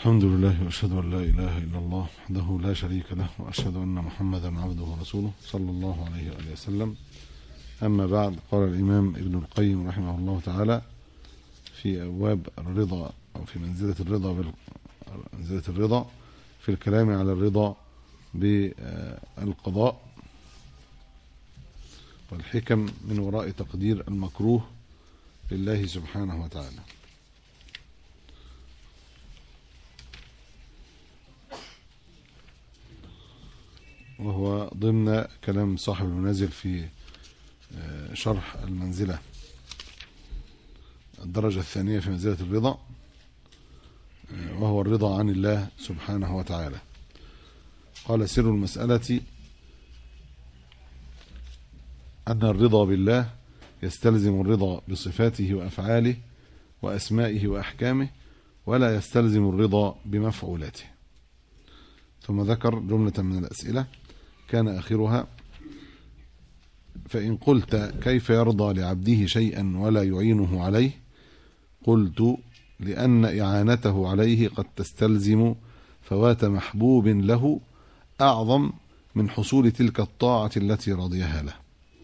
الحمد لله واشهد ان لا اله الا الله وحده لا شريك له واشهد ان محمدا عبده ورسوله صلى الله عليه واله وسلم اما بعد قال الامام ابن القيم رحمه الله تعالى في ابواب الرضا او في منزله الرضا بال... منزله الرضا في الكلام على الرضا بالقضاء والحكم من وراء تقدير المكروه لله سبحانه وتعالى وهو ضمن كلام صاحب المنازل في شرح المنزلة الدرجة الثانية في منزلة الرضا وهو الرضا عن الله سبحانه وتعالى قال سر المسألة أن الرضا بالله يستلزم الرضا بصفاته وأفعاله وأسمائه وأحكامه ولا يستلزم الرضا بمفعولاته ثم ذكر جملة من الأسئلة كان آخرها فإن قلت كيف يرضى لعبده شيئا ولا يعينه عليه قلت لأن إعانته عليه قد تستلزم فوات محبوب له أعظم من حصول تلك الطاعة التي رضيها له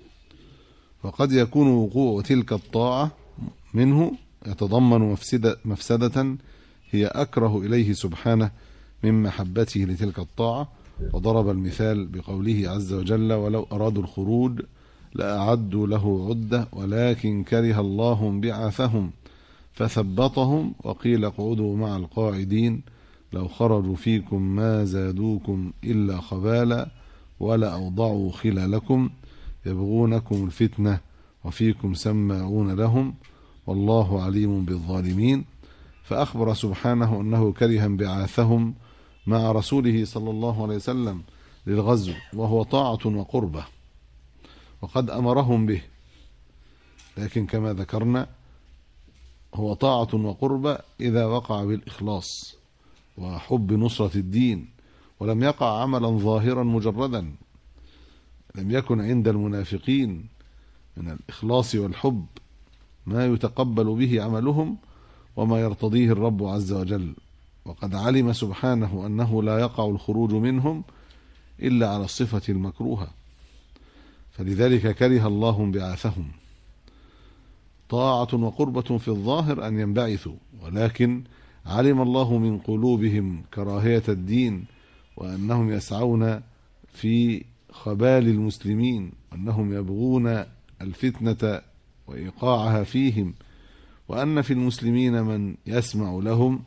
وقد يكون وقوع تلك الطاعة منه يتضمن مفسدة, مفسدة هي أكره إليه سبحانه من محبته لتلك الطاعة وضرب المثال بقوله عز وجل ولو أرادوا الخروج لأعدوا له عدة ولكن كره الله بعثهم فثبطهم وقيل اقعدوا مع القاعدين لو خرجوا فيكم ما زادوكم إلا خبالا ولا أوضعوا خلالكم يبغونكم الفتنة وفيكم سماعون لهم والله عليم بالظالمين فأخبر سبحانه أنه كره انبعاثهم مع رسوله صلى الله عليه وسلم للغزو وهو طاعة وقربة وقد أمرهم به لكن كما ذكرنا هو طاعة وقربة إذا وقع بالإخلاص وحب نصرة الدين ولم يقع عملا ظاهرا مجردا لم يكن عند المنافقين من الإخلاص والحب ما يتقبل به عملهم وما يرتضيه الرب عز وجل وقد علم سبحانه أنه لا يقع الخروج منهم إلا على الصفة المكروهة فلذلك كره الله انبعاثهم طاعة وقربة في الظاهر أن ينبعثوا ولكن علم الله من قلوبهم كراهية الدين وأنهم يسعون في خبال المسلمين وأنهم يبغون الفتنة وإيقاعها فيهم وأن في المسلمين من يسمع لهم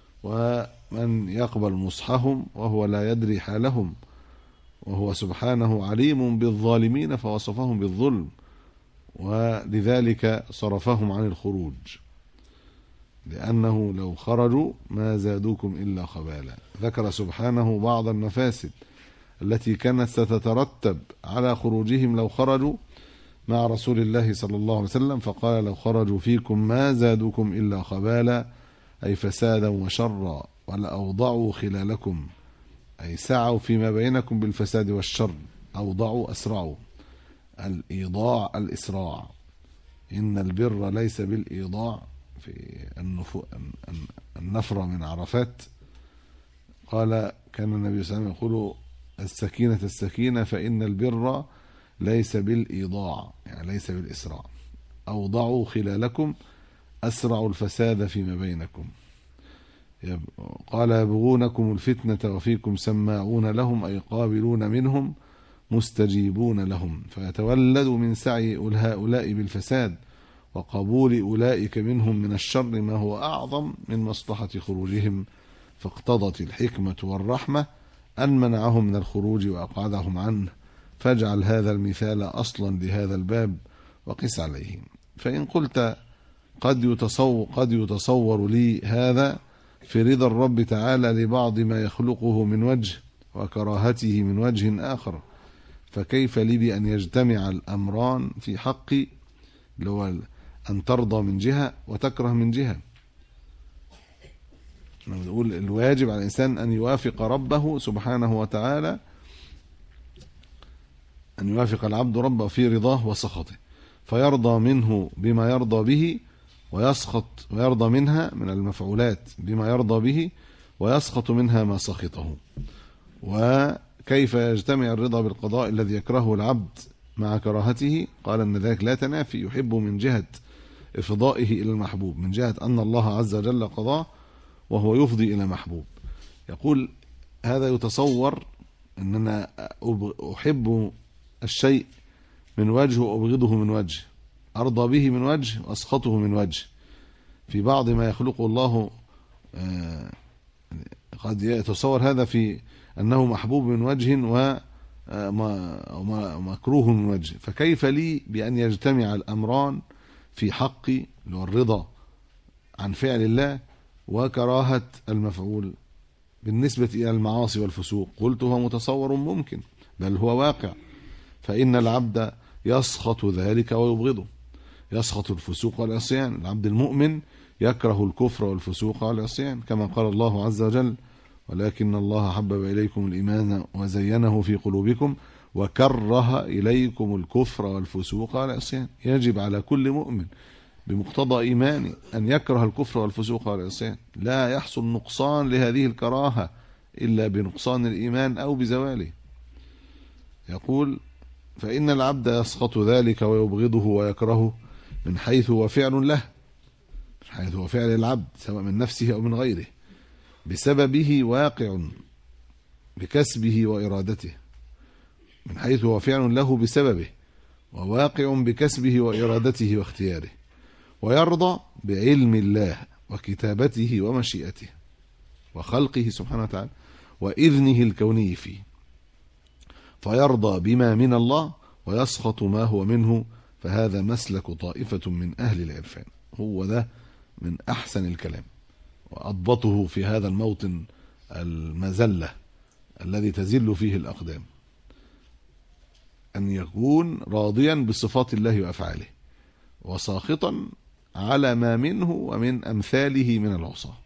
ومن يقبل نصحهم وهو لا يدري حالهم وهو سبحانه عليم بالظالمين فوصفهم بالظلم ولذلك صرفهم عن الخروج لأنه لو خرجوا ما زادوكم إلا خبالا ذكر سبحانه بعض المفاسد التي كانت ستترتب على خروجهم لو خرجوا مع رسول الله صلى الله عليه وسلم فقال لو خرجوا فيكم ما زادوكم إلا خبالا أي فسادا وشرا ولأوضعوا خلالكم أي سعوا فيما بينكم بالفساد والشر أوضعوا أسرعوا الإيضاع الإسراع إن البر ليس بالإيضاع في النفرة من عرفات قال كان النبي صلى الله عليه وسلم يقول السكينة السكينة فإن البر ليس بالإيضاع يعني ليس بالإسراع أوضعوا خلالكم أسرعوا الفساد فيما بينكم قال يبغونكم الفتنة وفيكم سماعون لهم أي قابلون منهم مستجيبون لهم فيتولد من سعي هؤلاء بالفساد وقبول أولئك منهم من الشر ما هو أعظم من مصلحة خروجهم فاقتضت الحكمة والرحمة أن منعهم من الخروج وأقعدهم عنه فاجعل هذا المثال أصلا لهذا الباب وقس عليه فإن قلت قد يتصور, قد يتصور لي هذا في رضا الرب تعالى لبعض ما يخلقه من وجه وكراهته من وجه آخر فكيف لي بأن يجتمع الأمران في حقي اللي هو أن ترضى من جهة وتكره من جهة نقول الواجب على الإنسان أن يوافق ربه سبحانه وتعالى أن يوافق العبد ربه في رضاه وسخطه فيرضى منه بما يرضى به ويسخط ويرضى منها من المفعولات بما يرضى به ويسخط منها ما سخطه وكيف يجتمع الرضا بالقضاء الذي يكرهه العبد مع كراهته قال أن ذلك لا تنافي يحب من جهة إفضائه إلى المحبوب من جهة أن الله عز وجل قضاه وهو يفضي إلى محبوب يقول هذا يتصور أن أنا أحب الشيء من وجه وأبغضه من وجه أرضى به من وجه وأسخطه من وجه في بعض ما يخلقه الله آه، قد يتصور هذا في أنه محبوب من وجه ومكروه من وجه فكيف لي بأن يجتمع الأمران في حقي اللي هو الرضا عن فعل الله وكراهة المفعول بالنسبة إلى المعاصي والفسوق قلت هو متصور ممكن بل هو واقع فإن العبد يسخط ذلك ويبغضه يسخط الفسوق والعصيان العبد المؤمن يكره الكفر والفسوق والعصيان كما قال الله عز وجل ولكن الله حبب إليكم الإيمان وزينه في قلوبكم وكره إليكم الكفر والفسوق والعصيان يجب على كل مؤمن بمقتضى إيمانه أن يكره الكفر والفسوق والعصيان لا يحصل نقصان لهذه الكراهة إلا بنقصان الإيمان أو بزواله يقول فإن العبد يسقط ذلك ويبغضه ويكرهه من حيث هو فعل له من حيث هو فعل العبد سواء من نفسه أو من غيره بسببه واقع بكسبه وإرادته من حيث هو فعل له بسببه وواقع بكسبه وإرادته واختياره ويرضى بعلم الله وكتابته ومشيئته وخلقه سبحانه وتعالى وإذنه الكوني فيه فيرضى بما من الله ويسخط ما هو منه فهذا مسلك طائفة من أهل العرفان هو ده من أحسن الكلام وأضبطه في هذا الموطن المزلة الذي تزل فيه الأقدام أن يكون راضيا بصفات الله وأفعاله وساخطا على ما منه ومن أمثاله من العصاة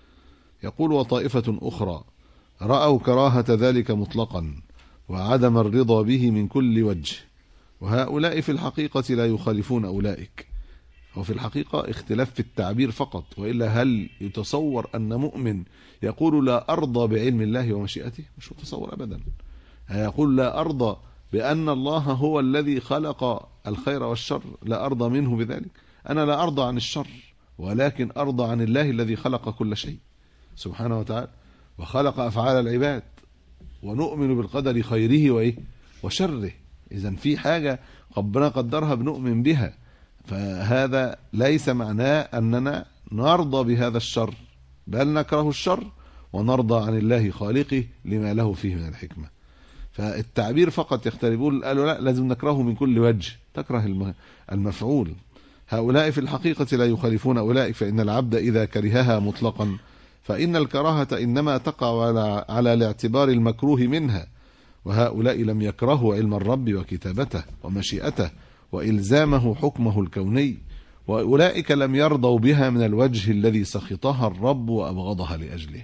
يقول وطائفة أخرى رأوا كراهة ذلك مطلقا وعدم الرضا به من كل وجه وهؤلاء في الحقيقة لا يخالفون أولئك هو في الحقيقة اختلاف في التعبير فقط وإلا هل يتصور أن مؤمن يقول لا أرضى بعلم الله ومشيئته مش متصور أبدا يقول لا أرضى بأن الله هو الذي خلق الخير والشر لا أرضى منه بذلك أنا لا أرضى عن الشر ولكن أرضى عن الله الذي خلق كل شيء سبحانه وتعالى وخلق أفعال العباد ونؤمن بالقدر خيره وإيه وشره إذا في حاجة ربنا قدرها بنؤمن بها فهذا ليس معناه أننا نرضى بهذا الشر بل نكره الشر ونرضى عن الله خالقه لما له فيه من الحكمة فالتعبير فقط يختلفون قالوا لا لازم نكرهه من كل وجه تكره المفعول هؤلاء في الحقيقة لا يخالفون أولئك فإن العبد إذا كرهها مطلقا فإن الكراهة إنما تقع على, على الاعتبار المكروه منها وهؤلاء لم يكرهوا علم الرب وكتابته ومشيئته وإلزامه حكمه الكوني وأولئك لم يرضوا بها من الوجه الذي سخطها الرب وأبغضها لأجله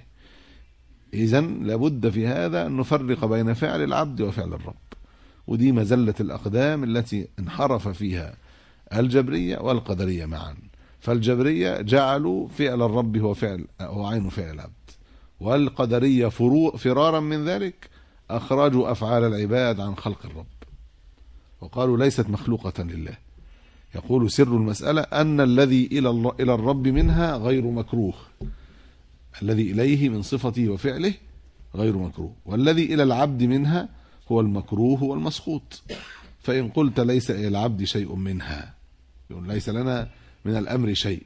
إذا لابد في هذا أن نفرق بين فعل العبد وفعل الرب ودي مزلة الأقدام التي انحرف فيها الجبرية والقدرية معا فالجبرية جعلوا فعل الرب هو فعل هو عين فعل العبد والقدرية فرارا من ذلك أخرجوا أفعال العباد عن خلق الرب وقالوا ليست مخلوقة لله يقول سر المسألة أن الذي إلى إلى الرب منها غير مكروه الذي إليه من صفته وفعله غير مكروه والذي إلى العبد منها هو المكروه والمسخوط فإن قلت ليس إلى العبد شيء منها يقول ليس لنا من الأمر شيء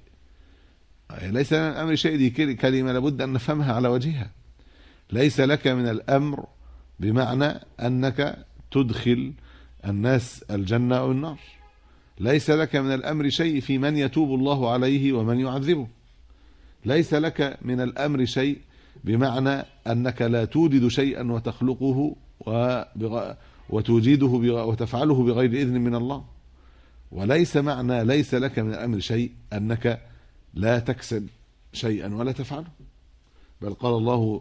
ليس لنا من الأمر شيء دي كلمة لابد أن نفهمها على وجهها ليس لك من الأمر بمعنى أنك تدخل الناس الجنة أو النار ليس لك من الأمر شيء في من يتوب الله عليه ومن يعذبه ليس لك من الأمر شيء بمعنى أنك لا توجد شيئا وتخلقه وتوجده وتفعله بغير إذن من الله وليس معنى ليس لك من الأمر شيء أنك لا تكسب شيئا ولا تفعله بل قال الله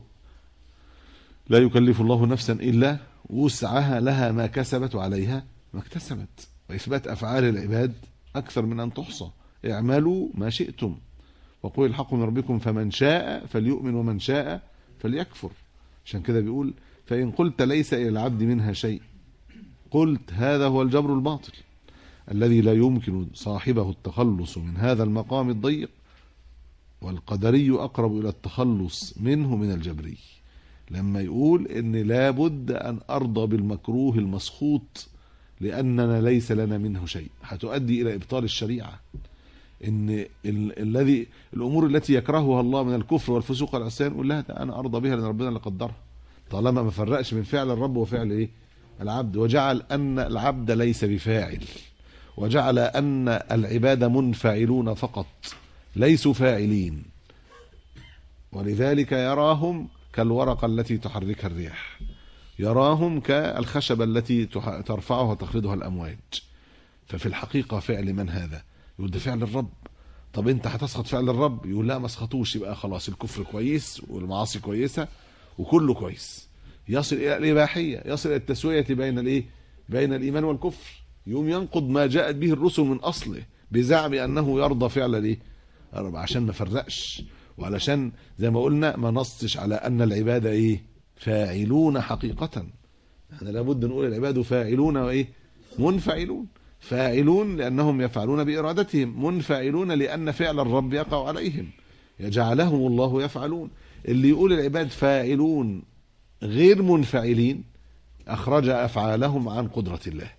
لا يكلف الله نفسا إلا وسعها لها ما كسبت وعليها ما اكتسبت وإثبات أفعال العباد أكثر من أن تحصى اعملوا ما شئتم وقل الحق من ربكم فمن شاء فليؤمن ومن شاء فليكفر عشان كده بيقول فإن قلت ليس إلى العبد منها شيء قلت هذا هو الجبر الباطل الذي لا يمكن صاحبه التخلص من هذا المقام الضيق والقدري أقرب إلى التخلص منه من الجبري لما يقول إن لابد أن أرضى بالمكروه المسخوط لأننا ليس لنا منه شيء هتؤدي إلى إبطال الشريعة إن ال- الذي الأمور التي يكرهها الله من الكفر والفسوق والعصيان يقول لها ده أنا أرضى بها لأن ربنا اللي قدرها طالما ما فرقش من فعل الرب وفعل إيه العبد وجعل أن العبد ليس بفاعل وجعل أن العباد منفعلون فقط ليسوا فاعلين ولذلك يراهم كالورقة التي تحركها الريح يراهم كالخشبة التي تح- ترفعها وتخلدها الأمواج ففي الحقيقة فعل من هذا يقول ده فعل الرب طب انت هتسخط فعل الرب يقول لا ما اسخطوش يبقى خلاص الكفر كويس والمعاصي كويسة وكله كويس يصل الى الاباحية يصل الى التسوية بين الايه بين الايمان والكفر يوم ينقض ما جاءت به الرسل من اصله بزعم انه يرضى فعل الايه الرب عشان ما فرقش وعلشان زي ما قلنا ما نصش على ان العباد ايه فاعلون حقيقة احنا لابد نقول العباد فاعلون وايه منفعلون فاعلون لانهم يفعلون بارادتهم منفعلون لان فعل الرب يقع عليهم يجعلهم الله يفعلون اللي يقول العباد فاعلون غير منفعلين اخرج افعالهم عن قدرة الله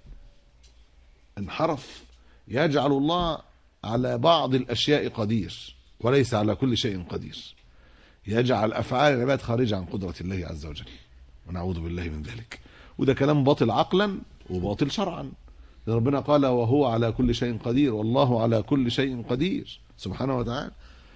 انحرف يجعل الله على بعض الاشياء قدير وليس على كل شيء قدير يجعل افعال العباد خارجه عن قدره الله عز وجل ونعوذ بالله من ذلك وده كلام باطل عقلا وباطل شرعا ربنا قال وهو على كل شيء قدير والله على كل شيء قدير سبحانه وتعالى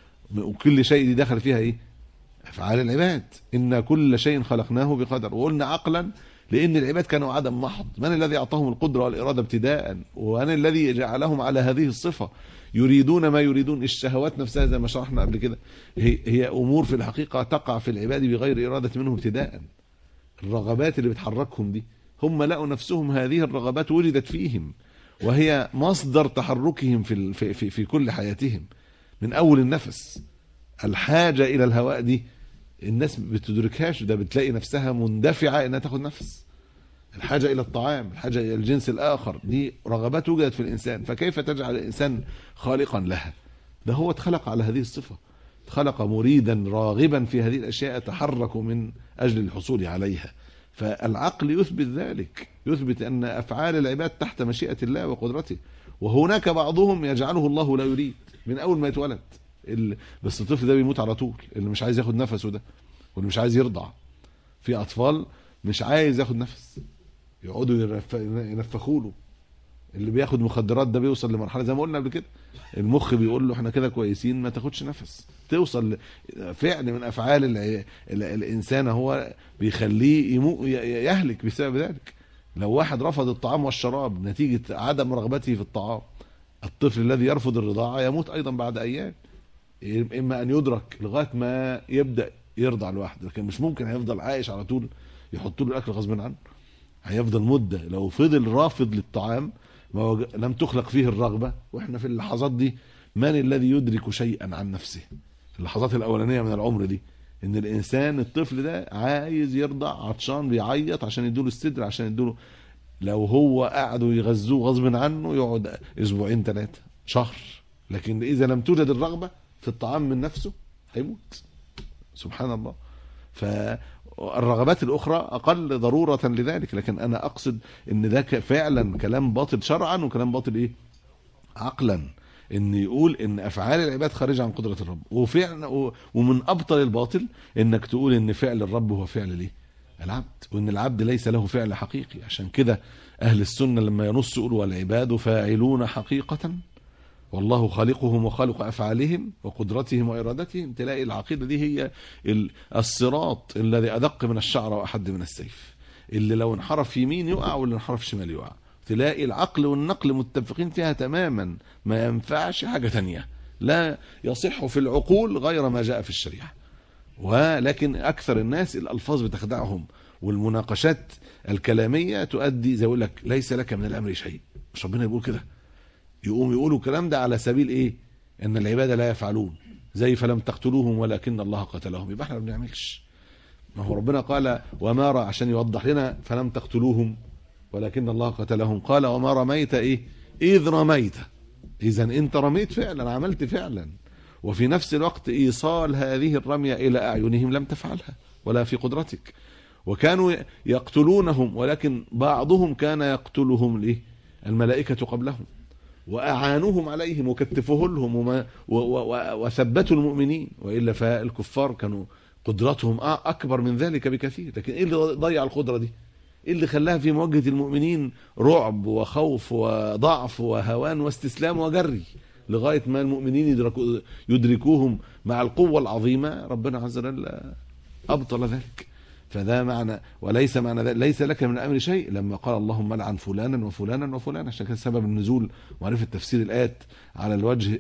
وكل شيء دي دخل فيها ايه افعال العباد ان كل شيء خلقناه بقدر وقلنا عقلا لان العباد كانوا عدم محض من الذي اعطاهم القدره والاراده ابتداء ومن الذي جعلهم على هذه الصفه يريدون ما يريدون الشهوات نفسها زي ما شرحنا قبل كده هي, هي امور في الحقيقه تقع في العباد بغير اراده منهم ابتداء الرغبات اللي بتحركهم دي هم لقوا نفسهم هذه الرغبات وجدت فيهم وهي مصدر تحركهم في ال- في في, في كل حياتهم من اول النفس الحاجه الى الهواء دي الناس بتدركهاش ده بتلاقي نفسها مندفعه انها تاخد نفس الحاجه الى الطعام الحاجه الى الجنس الاخر دي رغبات وجدت في الانسان فكيف تجعل الانسان خالقا لها ده هو اتخلق على هذه الصفه اتخلق مريدا راغبا في هذه الاشياء يتحرك من اجل الحصول عليها فالعقل يثبت ذلك يثبت ان افعال العباد تحت مشيئه الله وقدرته وهناك بعضهم يجعله الله لا يريد من اول ما يتولد ال- بس الطفل ده بيموت على طول اللي مش عايز ياخد نفسه ده واللي مش عايز يرضع في اطفال مش عايز ياخد نفس يقعدوا ينف- ينفخوا له اللي بياخد مخدرات ده بيوصل لمرحله زي ما قلنا قبل كده المخ بيقول له احنا كده كويسين ما تاخدش نفس توصل ل- فعل من افعال الع- ال- الانسان هو بيخليه يمو ي- يهلك بسبب ذلك لو واحد رفض الطعام والشراب نتيجه عدم رغبته في الطعام الطفل الذي يرفض الرضاعه يموت ايضا بعد ايام اما ان يدرك لغايه ما يبدا يرضع لوحده لكن مش ممكن هيفضل عايش على طول يحطوا له الاكل غصب عنه هيفضل مده لو فضل رافض للطعام ما وج... لم تخلق فيه الرغبه واحنا في اللحظات دي من الذي يدرك شيئا عن نفسه اللحظات الاولانيه من العمر دي ان الانسان الطفل ده عايز يرضع عطشان بيعيط عشان يدوله الصدر عشان يدوله لو هو قعدوا يغذوه غصب عنه يقعد اسبوعين ثلاثه شهر لكن اذا لم توجد الرغبه في الطعام من نفسه هيموت سبحان الله فالرغبات الاخرى اقل ضروره لذلك لكن انا اقصد ان ده ك- فعلا كلام باطل شرعا وكلام باطل ايه عقلا ان يقول ان افعال العباد خارجه عن قدره الرب وفعلا و- ومن ابطل الباطل انك تقول ان فعل الرب هو فعل ليه العبد وان العبد ليس له فعل حقيقي عشان كده اهل السنه لما ينص يقولوا والعباد فاعلون حقيقه والله خالقهم وخالق افعالهم وقدرتهم وارادتهم تلاقي العقيده دي هي ال- الصراط الذي ادق من الشعر واحد من السيف اللي لو انحرف يمين يقع واللي انحرف شمال يقع تلاقي العقل والنقل متفقين فيها تماما ما ينفعش حاجه تانية لا يصح في العقول غير ما جاء في الشريعه ولكن اكثر الناس الالفاظ بتخدعهم والمناقشات الكلاميه تؤدي زي يقول لك ليس لك من الامر شيء مش ربنا يقول كده يقوم يقولوا الكلام ده على سبيل ايه ان العباد لا يفعلون زي فلم تقتلوهم ولكن الله قتلهم يبقى احنا ما بنعملش ما هو ربنا قال وما رأى عشان يوضح لنا فلم تقتلوهم ولكن الله قتلهم قال وما رميت ايه اذ رميت اذا انت رميت فعلا عملت فعلا وفي نفس الوقت ايصال هذه الرمية الى اعينهم لم تفعلها ولا في قدرتك وكانوا يقتلونهم ولكن بعضهم كان يقتلهم ليه الملائكة قبلهم وأعانوهم عليهم وكتفوه لهم وما و و وثبتوا المؤمنين وإلا فالكفار كانوا قدرتهم أكبر من ذلك بكثير لكن إيه اللي ضيع القدرة دي إيه اللي خلاها في مواجهة المؤمنين رعب وخوف وضعف وهوان واستسلام وجري لغاية ما المؤمنين يدركوا يدركوهم مع القوة العظيمة ربنا عز وجل أبطل ذلك فده معنى وليس معنى ذلك ليس لك من الامر شيء لما قال اللهم لعن فلانا وفلانا وفلانا عشان كده سبب النزول ومعرفه تفسير الايات على الوجه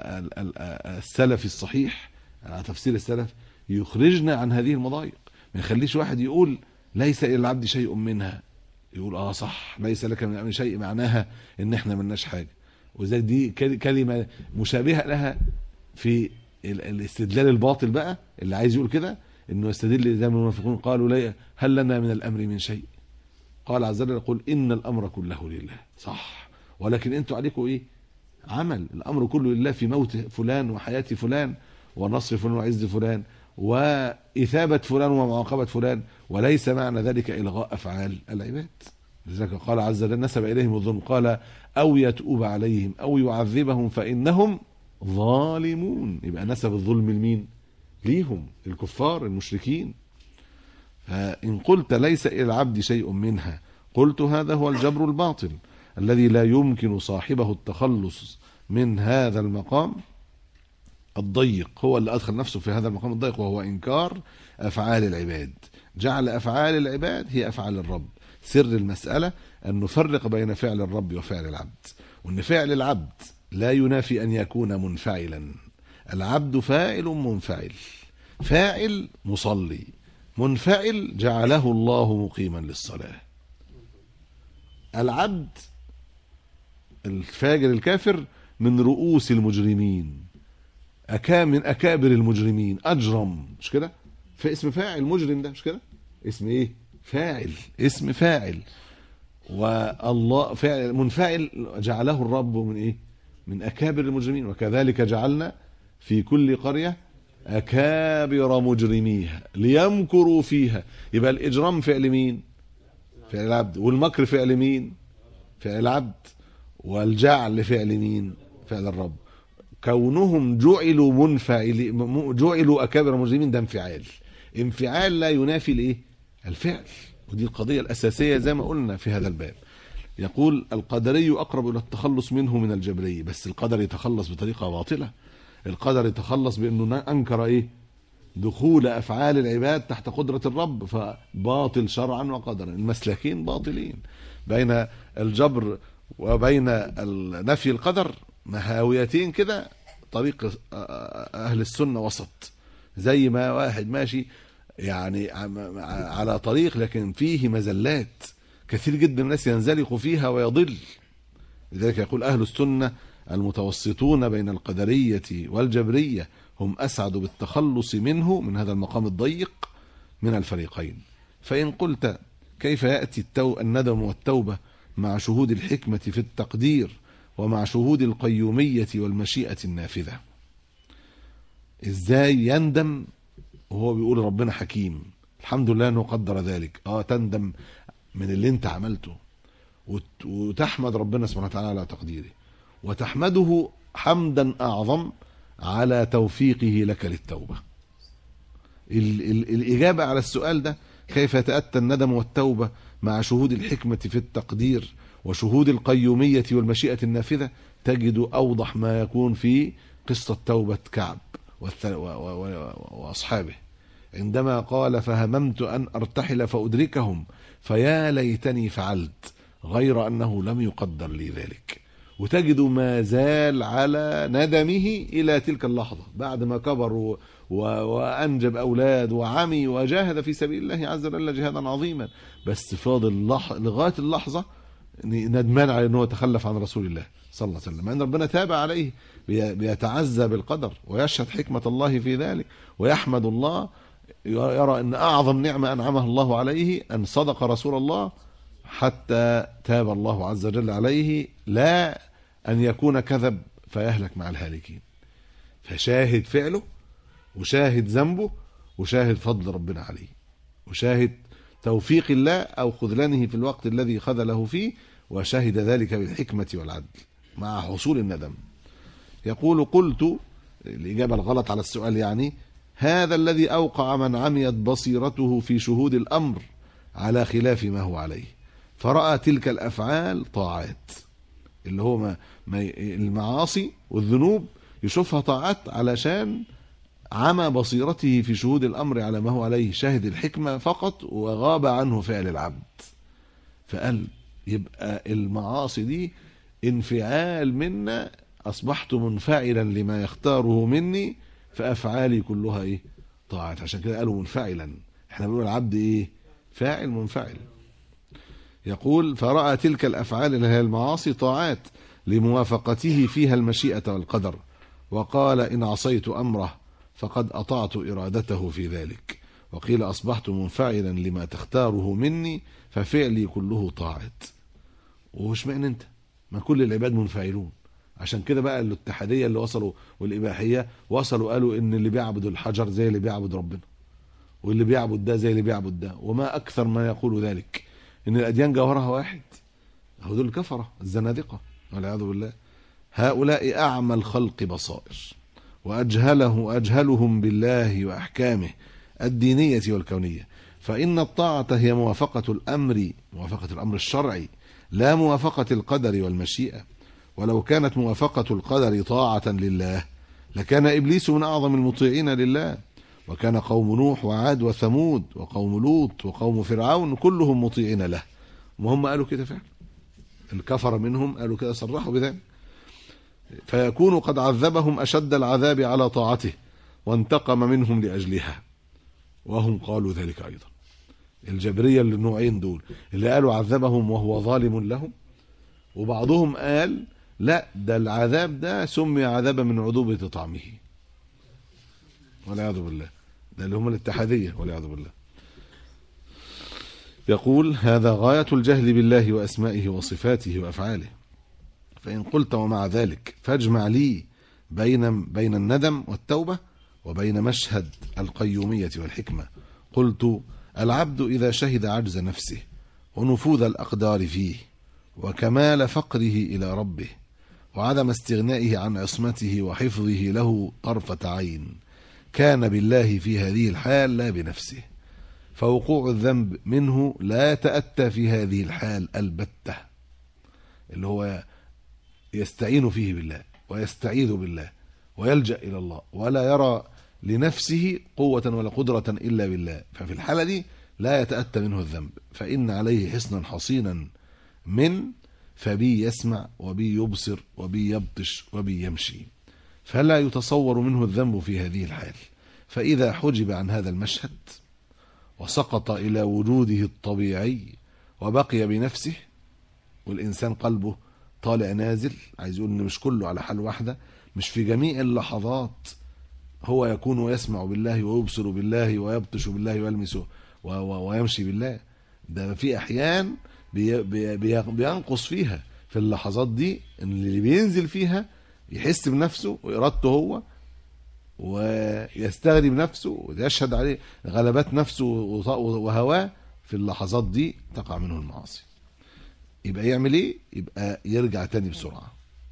السلفي الصحيح على تفسير السلف يخرجنا عن هذه المضايق ما يخليش واحد يقول ليس الى العبد شيء منها يقول اه صح ليس لك من الامر شيء معناها ان احنا ملناش حاجه وذلك دي كلمه مشابهه لها في الاستدلال الباطل بقى اللي عايز يقول كده انه يستدل زي ما المنافقون قالوا لي هل لنا من الامر من شيء قال عز وجل يقول ان الامر كله لله صح ولكن انتوا عليكم ايه عمل الامر كله لله في موت فلان وحياه فلان ونصر فلان وعز فلان واثابه فلان ومعاقبه فلان وليس معنى ذلك الغاء افعال العباد لذلك قال عز وجل نسب اليهم الظلم قال او يتوب عليهم او يعذبهم فانهم ظالمون يبقى نسب الظلم لمين ليهم الكفار المشركين فإن قلت ليس إلى العبد شيء منها قلت هذا هو الجبر الباطل الذي لا يمكن صاحبه التخلص من هذا المقام الضيق هو اللي أدخل نفسه في هذا المقام الضيق وهو إنكار أفعال العباد جعل أفعال العباد هي أفعال الرب سر المسألة أن نفرق بين فعل الرب وفعل العبد وأن فعل العبد لا ينافي أن يكون منفعلا العبد فاعل منفعل فاعل مصلي منفعل جعله الله مقيما للصلاة العبد الفاجر الكافر من رؤوس المجرمين أكا من أكابر المجرمين أجرم مش كده فاسم فاعل مجرم ده مش كده اسم ايه فاعل اسم فاعل والله فاعل منفعل جعله الرب من ايه من أكابر المجرمين وكذلك جعلنا في كل قرية أكابر مجرميها ليمكروا فيها يبقى الإجرام فعل مين فعل العبد والمكر فعل مين فعل العبد والجعل فعل مين فعل الرب كونهم جعلوا منفعل جعلوا أكابر مجرمين ده انفعال انفعال لا ينافي الايه الفعل ودي القضية الأساسية زي ما قلنا في هذا الباب يقول القدري أقرب إلى التخلص منه من الجبري بس القدر يتخلص بطريقة باطلة القدر يتخلص بانه انكر ايه دخول افعال العباد تحت قدره الرب فباطل شرعا وقدرا المسلكين باطلين بين الجبر وبين نفي القدر مهاويتين كده طريق اهل السنه وسط زي ما واحد ماشي يعني على طريق لكن فيه مزلات كثير جدا من الناس ينزلق فيها ويضل لذلك يقول اهل السنه المتوسطون بين القدرية والجبرية هم أسعد بالتخلص منه من هذا المقام الضيق من الفريقين فإن قلت كيف يأتي التو الندم والتوبة مع شهود الحكمة في التقدير ومع شهود القيومية والمشيئة النافذة ازاي يندم وهو بيقول ربنا حكيم الحمد لله انه قدر ذلك اه تندم من اللي انت عملته وتحمد ربنا سبحانه وتعالى على تقديره وتحمده حمدا اعظم على توفيقه لك للتوبه ال ال الاجابه على السؤال ده كيف يتاتى الندم والتوبه مع شهود الحكمه في التقدير وشهود القيوميه والمشيئه النافذه تجد اوضح ما يكون في قصه توبه كعب واصحابه عندما قال فهممت ان ارتحل فادركهم فيا ليتني فعلت غير انه لم يقدر لي ذلك وتجد ما زال على ندمه إلى تلك اللحظة بعد ما كبر و... و... وأنجب أولاد وعمي وجاهد في سبيل الله عز وجل جهادا عظيما بس فاضل لح... لغاية اللحظة ندمان على أنه تخلف عن رسول الله صلى الله عليه وسلم أن ربنا تاب عليه بي... بيتعزى بالقدر ويشهد حكمة الله في ذلك ويحمد الله يرى أن أعظم نعمة أنعمها الله عليه أن صدق رسول الله حتى تاب الله عز وجل عليه لا أن يكون كذب فيهلك مع الهالكين فشاهد فعله وشاهد ذنبه وشاهد فضل ربنا عليه وشاهد توفيق الله أو خذلانه في الوقت الذي خذله فيه وشهد ذلك بالحكمة والعدل مع حصول الندم يقول قلت الإجابة الغلط على السؤال يعني هذا الذي أوقع من عميت بصيرته في شهود الأمر على خلاف ما هو عليه فرأى تلك الأفعال طاعات اللي هو ما ما المعاصي والذنوب يشوفها طاعات علشان عمى بصيرته في شهود الأمر على ما هو عليه شاهد الحكمة فقط وغاب عنه فعل العبد فقال يبقى المعاصي دي انفعال منا أصبحت منفعلا لما يختاره مني فأفعالي كلها إيه طاعات عشان كده قالوا منفعلا احنا بنقول العبد إيه فاعل منفعل يقول فرأى تلك الأفعال اللي هي المعاصي طاعات لموافقته فيها المشيئة والقدر وقال إن عصيت أمره فقد أطعت إرادته في ذلك وقيل أصبحت منفعلا لما تختاره مني ففعلي كله طاعت وش معنى أنت ما كل العباد منفعلون عشان كده بقى الاتحادية اللي وصلوا والإباحية وصلوا قالوا إن اللي بيعبد الحجر زي اللي بيعبد ربنا واللي بيعبد ده زي اللي بيعبد ده وما أكثر ما يقول ذلك إن الأديان جوهرها واحد هو دول الكفرة الزنادقة والعياذ بالله هؤلاء أعمى الخلق بصائر وأجهله أجهلهم بالله وأحكامه الدينية والكونية فإن الطاعة هي موافقة الأمر موافقة الأمر الشرعي لا موافقة القدر والمشيئة ولو كانت موافقة القدر طاعة لله لكان إبليس من أعظم المطيعين لله وكان قوم نوح وعاد وثمود وقوم لوط وقوم فرعون كلهم مطيعين له وهم قالوا كده فعلا الكفر منهم قالوا كده صرحوا بذلك فيكون قد عذبهم أشد العذاب على طاعته وانتقم منهم لأجلها وهم قالوا ذلك أيضا الجبرية اللي النوعين دول اللي قالوا عذبهم وهو ظالم لهم وبعضهم قال لا ده العذاب ده سمي عذابا من عذوبة طعمه والعياذ بالله ده اللي هم الاتحادية والعياذ بالله يقول هذا غاية الجهل بالله وأسمائه وصفاته وأفعاله فإن قلت ومع ذلك فاجمع لي بين بين الندم والتوبة وبين مشهد القيومية والحكمة قلت العبد إذا شهد عجز نفسه ونفوذ الأقدار فيه وكمال فقره إلى ربه وعدم استغنائه عن عصمته وحفظه له طرفة عين كان بالله في هذه الحال لا بنفسه فوقوع الذنب منه لا يتأتى في هذه الحال البتة اللي هو يستعين فيه بالله ويستعيذ بالله ويلجأ إلى الله ولا يرى لنفسه قوة ولا قدرة إلا بالله ففي الحالة دي لا يتأتى منه الذنب فإن عليه حصنا حصينا من فبي يسمع وبي يبصر وبي يبطش وبي يمشي فلا يتصور منه الذنب في هذه الحال فإذا حجب عن هذا المشهد وسقط إلى وجوده الطبيعي وبقي بنفسه والإنسان قلبه طالع نازل عايز يقول إن مش كله على حال واحدة مش في جميع اللحظات هو يكون ويسمع بالله ويبصر بالله ويبطش بالله ويلمس و- و- ويمشي بالله ده في أحيان بي بي بي بينقص فيها في اللحظات دي إن اللي بينزل فيها يحس بنفسه وإرادته هو ويستغني بنفسه ويشهد عليه غلبات نفسه وط- وهواه في اللحظات دي تقع منه المعاصي يبقى يعمل ايه يبقى يرجع تاني بسرعة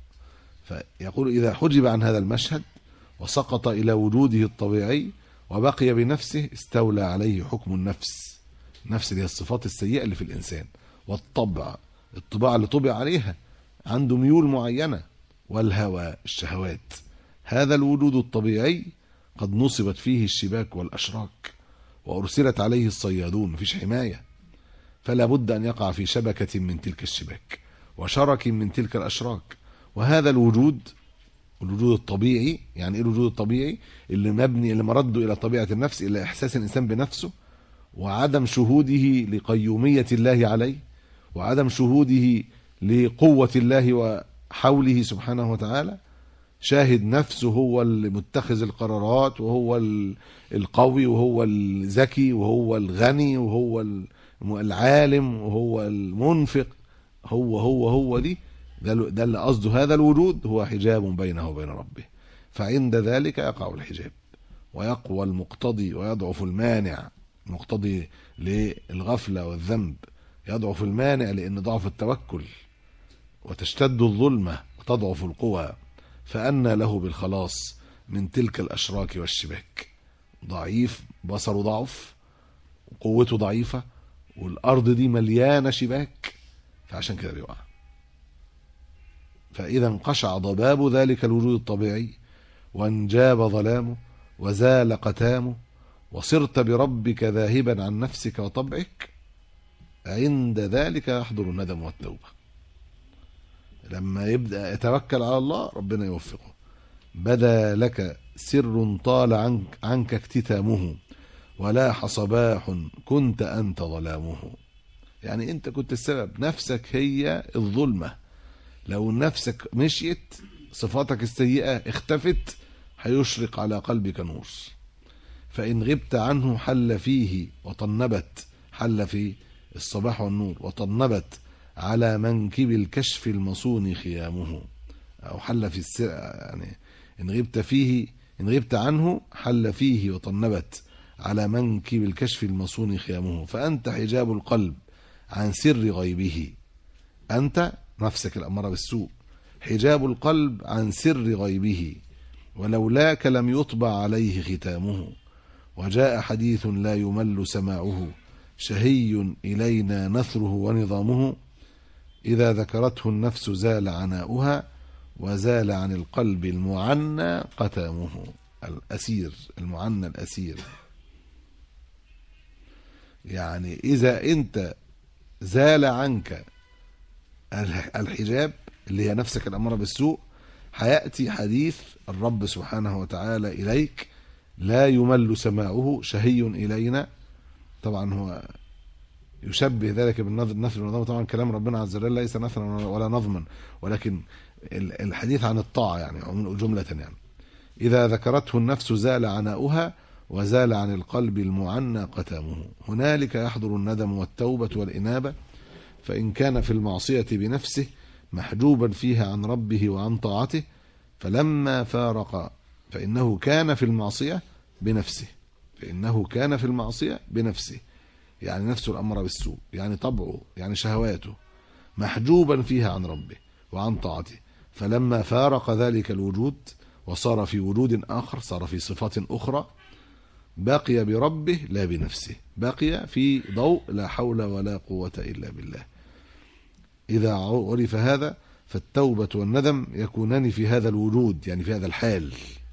فيقول إذا حجب عن هذا المشهد وسقط إلى وجوده الطبيعي وبقي بنفسه استولى عليه حكم النفس نفس دي الصفات السيئة اللي في الإنسان والطبع الطباع اللي طبع عليها عنده ميول معينة والهوى الشهوات هذا الوجود الطبيعي قد نصبت فيه الشباك والأشراك وأرسلت عليه الصيادون مفيش حماية فلا بد أن يقع في شبكة من تلك الشباك وشرك من تلك الأشراك وهذا الوجود الوجود الطبيعي يعني ايه الوجود الطبيعي اللي مبني اللي مرده الى طبيعه النفس الى احساس الانسان بنفسه وعدم شهوده لقيوميه الله عليه وعدم شهوده لقوه الله وحوله سبحانه وتعالى شاهد نفسه هو اللي متخذ القرارات وهو ال- القوي وهو الذكي وهو الغني وهو ال- العالم وهو المنفق هو هو هو دي ده ال- ده اللي قصده هذا الوجود هو حجاب بينه وبين ربه فعند ذلك يقع الحجاب ويقوى المقتضي ويضعف المانع المقتضي للغفلة والذنب يضعف المانع لأن ضعف التوكل وتشتد الظلمة وتضعف القوى فأنى له بالخلاص من تلك الأشراك والشباك ضعيف بصره ضعف وقوته ضعيفة والأرض دي مليانة شباك فعشان كده بيقع فإذا انقشع ضباب ذلك الوجود الطبيعي وانجاب ظلامه وزال قتامه وصرت بربك ذاهبا عن نفسك وطبعك عند ذلك يحضر الندم والتوبة لما يبدأ يتوكل على الله ربنا يوفقه بدا لك سر طال عنك, عنك اكتتامه ولاح صباح كنت أنت ظلامه يعني أنت كنت السبب نفسك هي الظلمة لو نفسك مشيت صفاتك السيئة اختفت هيشرق على قلبك نور فإن غبت عنه حل فيه وطنبت حل في الصباح والنور وطنبت على منكب الكشف المصون خيامه أو حل في السر يعني إن غبت فيه إن غبت عنه حل فيه وطنبت على منكب الكشف المصون خيامه فأنت حجاب القلب عن سر غيبه أنت نفسك الأمارة بالسوء حجاب القلب عن سر غيبه ولولاك لم يطبع عليه ختامه وجاء حديث لا يمل سماعه شهي إلينا نثره ونظامه إذا ذكرته النفس زال عناؤها وزال عن القلب المعنى قتامه الأسير المعنى الأسير يعني إذا أنت زال عنك الحجاب اللي هي نفسك الأمارة بالسوء هيأتي حديث الرب سبحانه وتعالى إليك لا يمل سماعه شهي إلينا طبعا هو يشبه ذلك بالنثر والنظم طبعا كلام ربنا عز وجل ليس نثرا ولا نظما ولكن الحديث عن الطاعة يعني جملة يعني إذا ذكرته النفس زال عناؤها وزال عن القلب المعنى قتامه هنالك يحضر الندم والتوبة والإنابة فإن كان في المعصية بنفسه محجوبا فيها عن ربه وعن طاعته فلما فارق فإنه كان في المعصية بنفسه فإنه كان في المعصية بنفسه يعني نفسه الأمر بالسوء يعني طبعه يعني شهواته محجوبا فيها عن ربه وعن طاعته فلما فارق ذلك الوجود وصار في وجود آخر صار في صفات أخرى بقي بربه لا بنفسه بقي في ضوء لا حول ولا قوة إلا بالله إذا عرف هذا فالتوبة والندم يكونان في هذا الوجود يعني في هذا الحال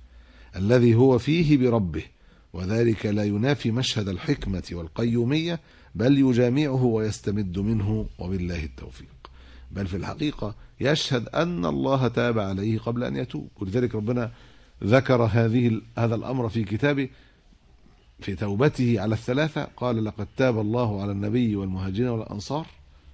الذي هو فيه بربه وذلك لا ينافي مشهد الحكمة والقيومية بل يجامعه ويستمد منه وبالله التوفيق بل في الحقيقة يشهد أن الله تاب عليه قبل أن يتوب ولذلك ربنا ذكر هذه هذا الأمر في كتابه في توبته على الثلاثة قال لقد تاب الله على النبي والمهاجرين والأنصار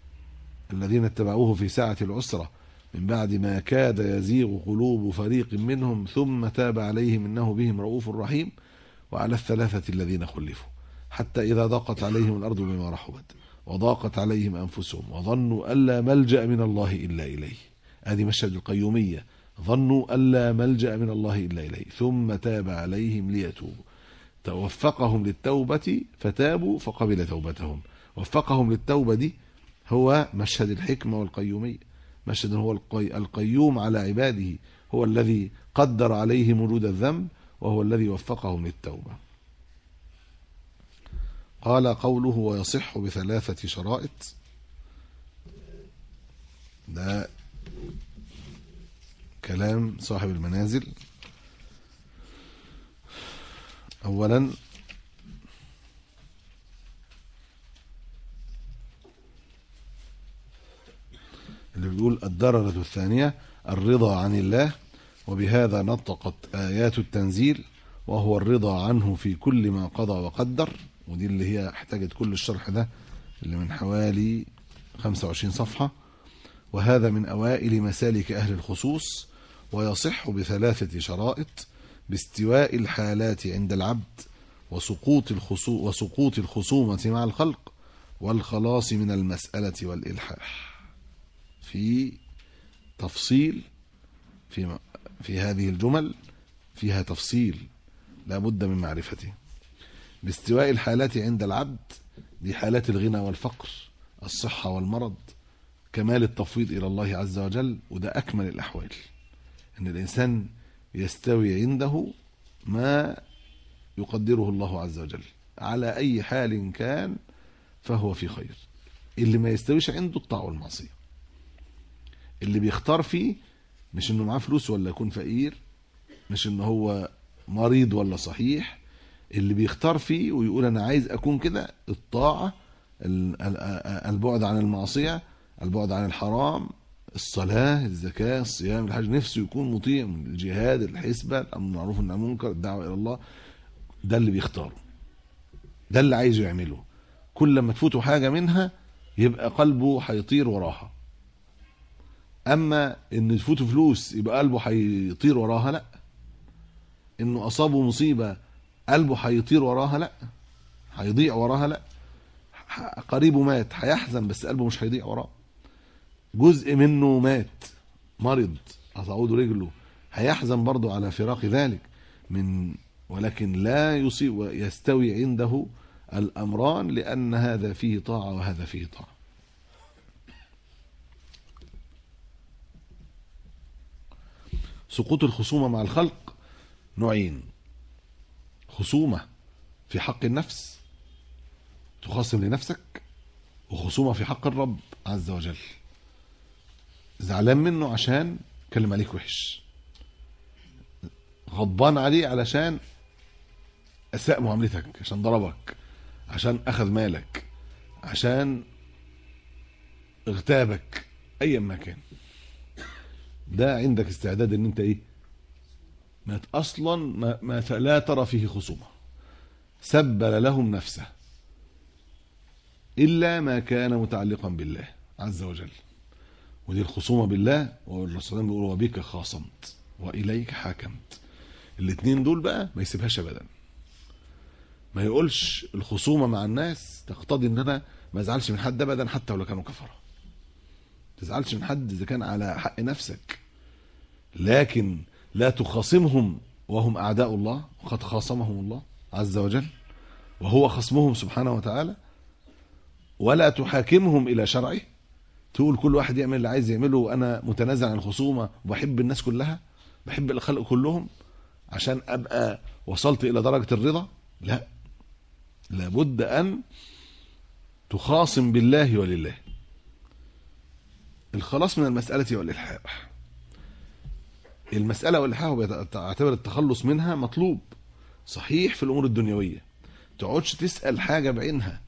الذين اتبعوه في ساعة العسرة من بعد ما كاد يزيغ قلوب فريق منهم ثم تاب عليهم إنه بهم رؤوف رحيم وعلى الثلاثة الذين خلفوا حتى إذا ضاقت عليهم الأرض بما رحبت وضاقت عليهم أنفسهم وظنوا ألا ملجأ من الله إلا إليه هذه مشهد القيومية ظنوا ألا ملجأ من الله إلا إليه ثم تاب عليهم ليتوبوا توفقهم للتوبة فتابوا فقبل توبتهم وفقهم للتوبة دي هو مشهد الحكمة والقيومية مشهد هو القي... القيوم على عباده هو الذي قدر عليهم وجود الذنب وهو الذي وفقهم للتوبة قال قوله ويصح بثلاثة شرائط ده كلام صاحب المنازل أولا اللي بيقول الدرجة الثانية الرضا عن الله وبهذا نطقت آيات التنزيل وهو الرضا عنه في كل ما قضى وقدر ودي اللي هي احتاجت كل الشرح ده اللي من حوالي 25 صفحة وهذا من أوائل مسالك أهل الخصوص ويصح بثلاثة شرائط باستواء الحالات عند العبد وسقوط الخصو وسقوط الخصومة مع الخلق والخلاص من المسألة والإلحاح في تفصيل في في هذه الجمل فيها تفصيل لا بد من معرفته باستواء الحالات عند العبد دي حالات الغنى والفقر الصحة والمرض كمال التفويض إلى الله عز وجل وده أكمل الأحوال أن الإنسان يستوي عنده ما يقدره الله عز وجل على أي حال كان فهو في خير اللي ما يستويش عنده الطاعة والمعصية اللي بيختار فيه مش انه معاه فلوس ولا يكون فقير مش انه هو مريض ولا صحيح اللي بيختار فيه ويقول انا عايز اكون كده الطاعة ال- ال- البعد عن المعصية البعد عن الحرام الصلاة الزكاة الصيام الحج نفسه يكون مطيع من الجهاد الحسبة الأمر بالمعروف والنهي عن المنكر الدعوة إلى الله ده اللي بيختاره ده اللي عايزه يعمله كل لما تفوته حاجة منها يبقى قلبه هيطير وراها أما إن تفوته فلوس يبقى قلبه هيطير وراها لأ إنه أصابه مصيبة قلبه هيطير وراها لأ هيضيع وراها لأ ح- قريبه مات هيحزن بس قلبه مش هيضيع وراه جزء منه مات مرض أصعود رجله هيحزن برضه على فراق ذلك من ولكن لا يصيب ويستوي عنده الأمران لأن هذا فيه طاعة وهذا فيه طاعة سقوط الخصومة مع الخلق نوعين خصومة في حق النفس تخاصم لنفسك وخصومة في حق الرب عز وجل زعلان منه عشان كلم عليك وحش غضبان عليه علشان اساء معاملتك عشان ضربك عشان اخذ مالك عشان اغتابك ايا ما كان ده عندك استعداد ان انت ايه ما ت- اصلا ما, ما ت- لا ترى فيه خصومه سبل لهم نفسه الا ما كان متعلقا بالله عز وجل ودي الخصومه بالله والرسول صلى الله عليه وسلم بيقول وبك خاصمت واليك حاكمت الاثنين دول بقى ما يسيبهاش ابدا ما يقولش الخصومه مع الناس تقتضي ان انا ما ازعلش من حد ابدا حتى ولو كانوا كفره ما تزعلش من حد اذا كان على حق نفسك لكن لا تخاصمهم وهم اعداء الله وقد خاصمهم الله عز وجل وهو خصمهم سبحانه وتعالى ولا تحاكمهم الى شرعه تقول كل واحد يعمل اللي عايز يعمله وانا متنازع عن الخصومه وبحب الناس كلها بحب الخلق كلهم عشان ابقى وصلت الى درجه الرضا لا لابد ان تخاصم بالله ولله الخلاص من المساله والالحاح المساله والالحاح بيعتبر التخلص منها مطلوب صحيح في الامور الدنيويه تقعدش تسال حاجه بعينها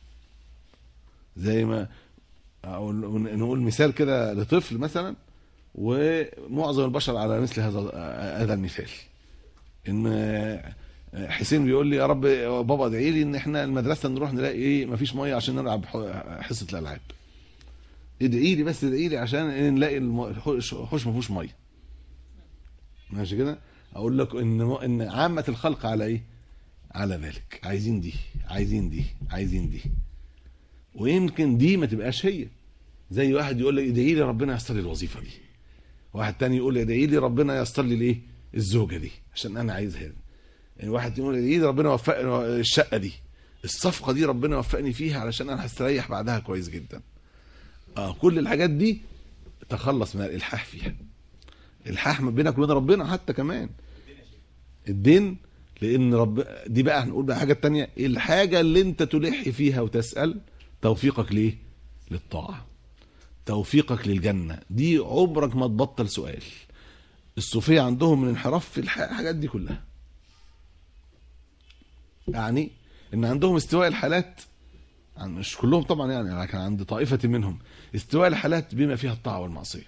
زي ما أو نقول مثال كده لطفل مثلا ومعظم البشر على مثل هذا هذا المثال ان حسين بيقول لي يا رب بابا ادعي لي ان احنا المدرسه نروح نلاقي ايه مفيش ميه عشان نلعب حصه الالعاب ادعي لي بس ادعي لي عشان نلاقي الم- الحوش الحوش ما فيهوش ميه ماشي كده اقول لك ان ان عامه الخلق على ايه على ذلك عايزين دي عايزين دي عايزين دي ويمكن دي ما تبقاش هي زي واحد يقول لي ادعي لي ربنا ييسر لي الوظيفه دي واحد تاني يقول لي ادعي لي ربنا ييسر لي الايه الزوجه دي عشان انا عايزها دي. يعني واحد يقول ادعي لي ربنا يوفقني الشقه دي الصفقه دي ربنا يوفقني فيها علشان انا هستريح بعدها كويس جدا اه كل الحاجات دي تخلص من الالحاح فيها الحاح ما بينك وبين ربنا حتى كمان الدين لان رب دي بقى هنقول بقى حاجه تانية الحاجه اللي انت تلح فيها وتسال توفيقك ليه للطاعه توفيقك للجنه دي عمرك ما تبطل سؤال الصوفيه عندهم من انحراف في الح- الحاجات دي كلها يعني ان عندهم استواء الحالات عن- مش كلهم طبعا يعني لكن عند طائفه منهم استواء الحالات بما فيها الطاعه والمعصيه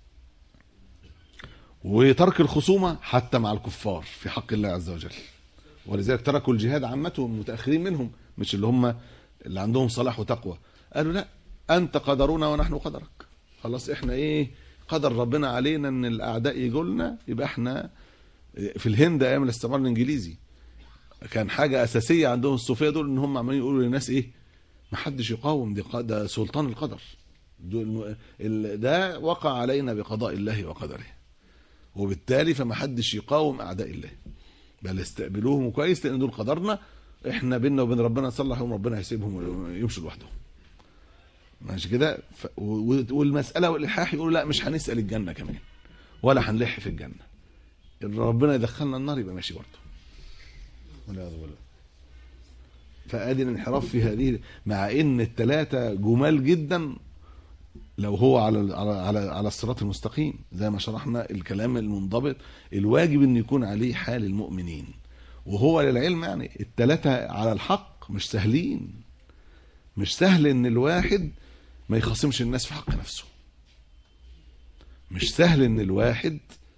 وترك الخصومه حتى مع الكفار في حق الله عز وجل ولذلك تركوا الجهاد عامتهم متاخرين منهم مش اللي هم اللي عندهم صلاح وتقوى قالوا لا انت قدرنا ونحن قدرك خلاص احنا ايه قدر ربنا علينا ان الاعداء يجوا لنا يبقى احنا في الهند ايام الاستعمار الانجليزي كان حاجه اساسيه عندهم الصوفيه دول ان هم عمالين يقولوا للناس ايه ما حدش يقاوم دي ق- ده سلطان القدر دول ال- ده وقع علينا بقضاء الله وقدره وبالتالي فما حدش يقاوم اعداء الله بل استقبلوهم كويس لان دول قدرنا احنا بيننا وبين ربنا نصلحهم ربنا هيسيبهم ويمشوا لوحدهم ماشي كده ف... و- والمساله والالحاح يقولوا لا مش هنسال الجنه كمان ولا هنلح في الجنه إن ربنا يدخلنا النار يبقى ماشي برضه والعياذ بالله فادي الانحراف في هذه مع ان الثلاثه جمال جدا لو هو على على على على الصراط المستقيم زي ما شرحنا الكلام المنضبط الواجب ان يكون عليه حال المؤمنين وهو للعلم يعني الثلاثه على الحق مش سهلين مش سهل ان الواحد ما يخاصمش الناس في حق نفسه مش سهل ان الواحد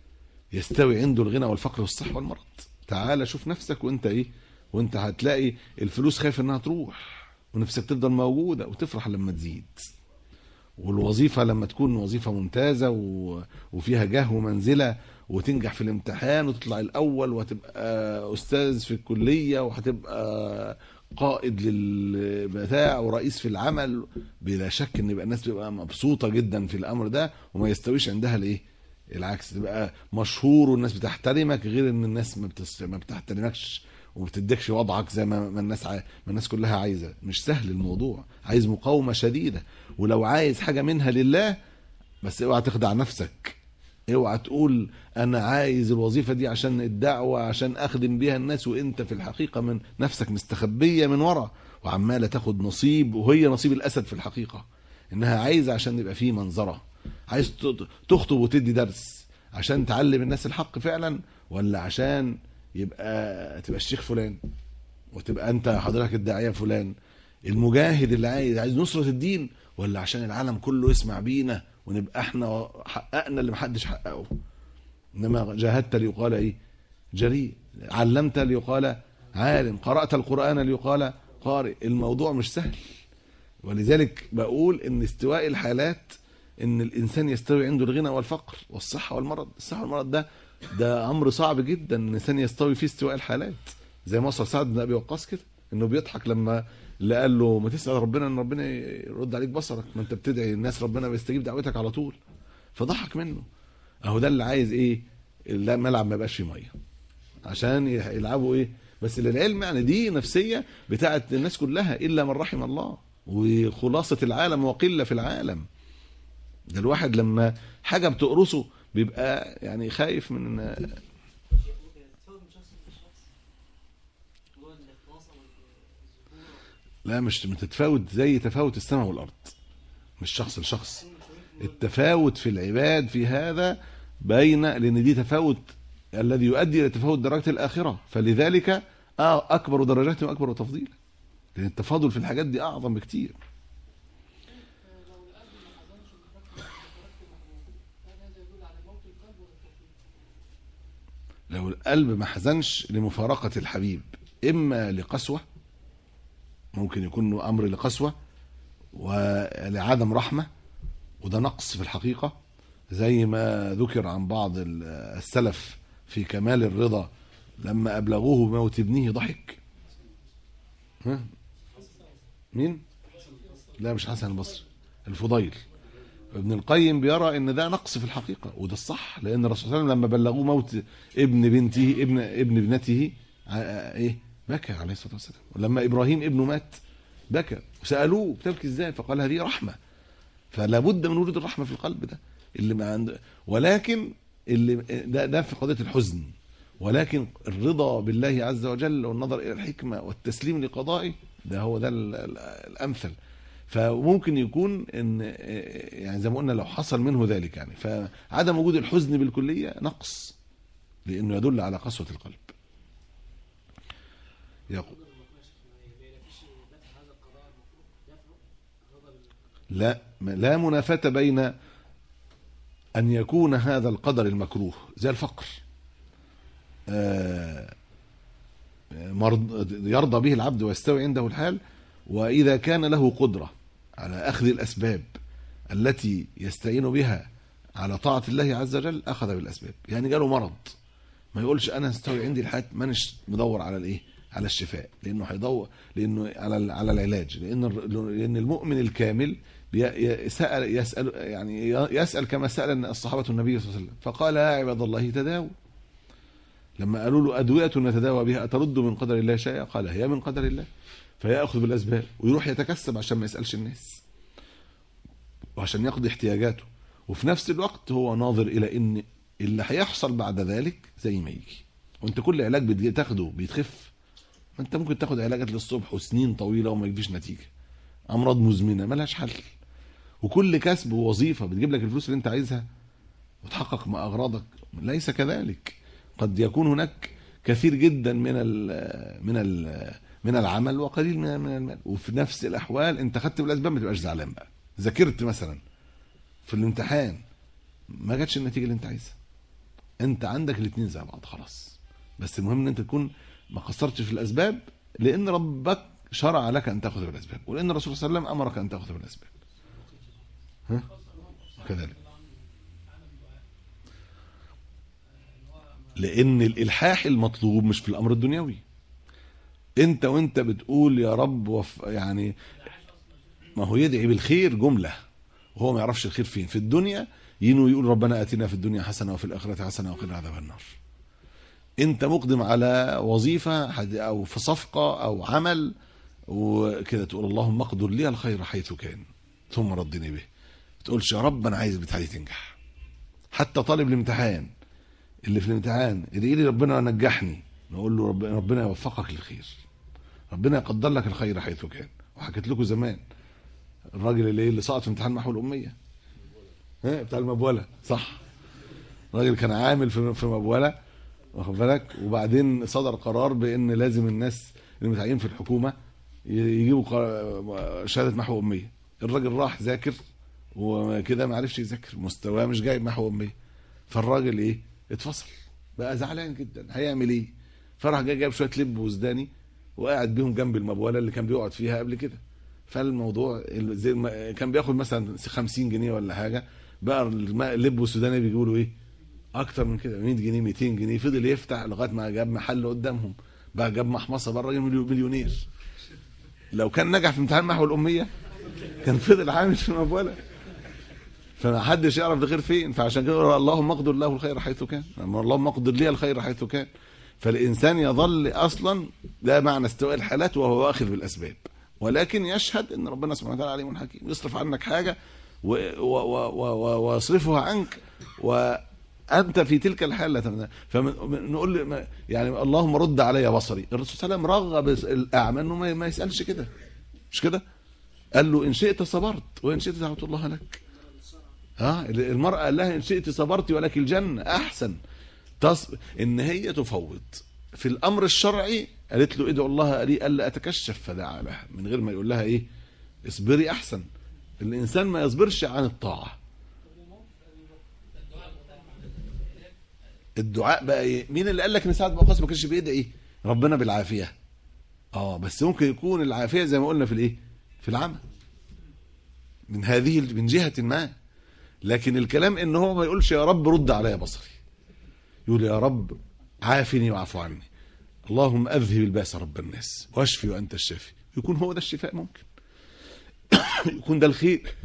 يستوي عنده الغنى والفقر والصحه والمرض تعال شوف نفسك وانت ايه وانت هتلاقي الفلوس خايف انها تروح ونفسك تفضل موجوده وتفرح لما تزيد والوظيفه لما تكون وظيفه ممتازه و... وفيها جاه ومنزله وتنجح في الامتحان وتطلع الاول وهتبقى استاذ في الكليه وهتبقى قائد للبتاع ورئيس في العمل بلا شك ان يبقى الناس تبقى مبسوطه جدا في الامر ده وما يستويش عندها الايه العكس تبقى مشهور والناس بتحترمك غير ان الناس ما, بتس... ما بتحترمكش وما بتديكش وضعك زي ما ما الناس عاي... ما الناس كلها عايزه مش سهل الموضوع عايز مقاومه شديده ولو عايز حاجه منها لله بس اوعى تخدع نفسك اوعى تقول انا عايز الوظيفه دي عشان الدعوه عشان اخدم بيها الناس وانت في الحقيقه من نفسك مستخبيه من ورا وعماله تاخد نصيب وهي نصيب الاسد في الحقيقه انها عايزه عشان يبقى فيه منظره عايز ت- تخطب وتدي درس عشان تعلم الناس الحق فعلا ولا عشان يبقى تبقى الشيخ فلان وتبقى انت حضرتك الداعيه فلان المجاهد اللي عايز عايز نصره الدين ولا عشان العالم كله يسمع بينا ونبقى احنا حققنا اللي محدش حققه انما جاهدت ليقال ايه جريء علمت ليقال عالم قرات القران ليقال قارئ الموضوع مش سهل ولذلك بقول ان استواء الحالات ان الانسان يستوي عنده الغنى والفقر والصحه والمرض الصحه والمرض ده ده امر صعب جدا ان الانسان يستوي فيه استواء الحالات زي ما وصل سعد بن ابي وقاص كده انه بيضحك لما اللي قال له ما تسال ربنا ان ربنا يرد عليك بصرك ما انت بتدعي الناس ربنا بيستجيب دعوتك على طول فضحك منه اهو ده اللي عايز ايه لا ملعب ما يبقاش فيه ميه عشان يلعبوا ايه بس للعلم يعني دي نفسيه بتاعت الناس كلها الا من رحم الله وخلاصه العالم وقله في العالم ده الواحد لما حاجه بتقرصه بيبقى يعني خايف من تتفاوت من شخص لشخص اللي هو الاخلاص او الظهور لا مش بتتفاوت زي تفاوت السماء والارض مش شخص لشخص التفاوت في العباد في هذا بين لان دي تفاوت الذي يؤدي الى تفاوت درجات الاخره فلذلك آه اكبر درجات واكبر تفضيلا لان التفاضل في الحاجات دي اعظم بكتير لو القلب ما حزنش لمفارقة الحبيب إما لقسوة ممكن يكون أمر لقسوة ولعدم رحمة وده نقص في الحقيقة زي ما ذكر عن بعض ال- السلف في كمال الرضا لما أبلغوه بموت ابنه ضحك ها؟ مين؟ لا مش حسن البصري الفضيل ابن القيم بيرى ان ده نقص في الحقيقه وده الصح لان الرسول صلى الله عليه وسلم لما بلغوه موت ابن بنته ابن ابن ابنته ع- ايه بكى عليه الصلاه والسلام ولما ابراهيم ابنه مات بكى وسالوه بتبكي ازاي فقال هذه رحمه فلا بد من وجود الرحمه في القلب ده اللي ما عند ولكن اللي ده ده في قضيه الحزن ولكن الرضا بالله عز وجل والنظر الى الحكمه والتسليم لقضائه ده هو ده ال- ال- الامثل فممكن يكون ان يعني زي ما قلنا لو حصل منه ذلك يعني فعدم وجود الحزن بالكليه نقص لانه يدل على قسوه القلب يقول لا لا منافاة بين أن يكون هذا القدر المكروه زي الفقر آه، مرض- يرضى به العبد ويستوي عنده الحال وإذا كان له قدرة على أخذ الأسباب التي يستعين بها على طاعة الله عز وجل أخذ بالأسباب يعني جاله مرض ما يقولش أنا استوي عندي الحياة مانيش مدور على الإيه على الشفاء لأنه هيدور لأنه على ال- على العلاج لأن الر- لأن المؤمن الكامل بي- يسأل يسأل يعني يسأل كما سأل الصحابة النبي صلى الله عليه وسلم فقال يا عباد الله تداووا لما قالوا له أدوية نتداوى بها أترد من قدر الله شيئا قال هي من قدر الله فيأخذ بالأسباب ويروح يتكسب عشان ما يسألش الناس وعشان يقضي احتياجاته وفي نفس الوقت هو ناظر إلى إن اللي هيحصل بعد ذلك زي ما يجي وانت كل علاج بتجي- تاخده بيتخف ما انت ممكن تاخد علاجات للصبح وسنين طويله وما يجيش نتيجه امراض مزمنه ملهاش حل وكل كسب ووظيفه بتجيب لك الفلوس اللي انت عايزها وتحقق مع اغراضك ليس كذلك قد يكون هناك كثير جدا من ال من ال من العمل وقليل من من المال وفي نفس الاحوال انت خدت بالاسباب ما تبقاش زعلان بقى ذاكرت مثلا في الامتحان ما جاتش النتيجه اللي انت عايزها انت عندك الاثنين زي بعض خلاص بس المهم ان انت تكون ما قصرتش في الاسباب لان ربك شرع لك ان تاخذ بالاسباب ولان الرسول صلى الله عليه وسلم امرك ان تاخذ بالاسباب ها كذلك لان الالحاح المطلوب مش في الامر الدنيوي انت وانت بتقول يا رب وف يعني ما هو يدعي بالخير جمله وهو ما يعرفش الخير فين في الدنيا ينوي يقول ربنا اتنا في الدنيا حسنه وفي الاخره حسنه وقنا عذاب النار انت مقدم على وظيفه حد- او في صفقه او عمل وكده تقول اللهم اقدر لي الخير حيث كان ثم ردني به تقولش يا رب انا عايز بتاعتي تنجح حتى طالب الامتحان اللي في الامتحان ادعي لي ربنا نجحني نقول له رب ربنا يوفقك للخير ربنا يقدر لك الخير حيث كان وحكيت لكم زمان الراجل اللي اللي سقط في امتحان محو الاميه ها بتاع المبوله صح راجل كان عامل في في مبوله واخد بالك وبعدين صدر قرار بان لازم الناس المتعينين في الحكومه ي- يجيبوا قر- شهاده محو اميه الراجل راح ذاكر وكده ما عرفش يذاكر مستواه مش جايب محو اميه فالراجل ايه اتفصل بقى زعلان جدا هيعمل ايه فراح جاي جايب شويه لب وزداني وقاعد بيهم جنب المبوله اللي كان بيقعد فيها قبل كده فالموضوع ال- زي ما كان بياخد مثلا 50 جنيه ولا حاجه بقى الم- اللب والسوداني بيجيبوا له ايه اكتر من كده 100 جنيه 200 جنيه فضل يفتح لغايه ما جاب محل قدامهم بقى جاب محمصه بقى الراجل مليو- مليونير لو كان نجح في امتحان محو الاميه كان فضل عامل في المبوله فما حدش يعرف الخير فين فعشان كده يقول اللهم اقدر له الخير حيث كان أما اللهم اقدر لي الخير حيث كان فالانسان يظل اصلا ده معنى استواء الحالات وهو واخذ بالاسباب ولكن يشهد ان ربنا سبحانه وتعالى عليم حكيم يصرف عنك حاجه و- و- و- و- ويصرفها عنك وانت في تلك الحاله تمنى. فنقول يعني اللهم رد علي بصري الرسول صلى الله عليه وسلم رغب الاعمى انه ما ما يسالش كده مش كده قال له ان شئت صبرت وان شئت دعوت الله لك ها المرأة قال لها إن شئت صبرت ولك الجنة أحسن تص... إن هي تفوض في الأمر الشرعي قالت له ادعو الله لي ألا أتكشف فدعا لها من غير ما يقول لها إيه اصبري أحسن الإنسان ما يصبرش عن الطاعة الدعاء بقى إيه مين اللي قال لك إن سعد بن وقاص ما كانش بيدعي ربنا بالعافية اه بس ممكن يكون العافية زي ما قلنا في الإيه في العمل من هذه من جهة ما لكن الكلام ان هو ما يقولش يا رب رد علي بصري يقول يا رب عافني واعف عني اللهم اذهب الباس رب الناس واشفي وانت الشافي يكون هو ده الشفاء ممكن يكون ده الخير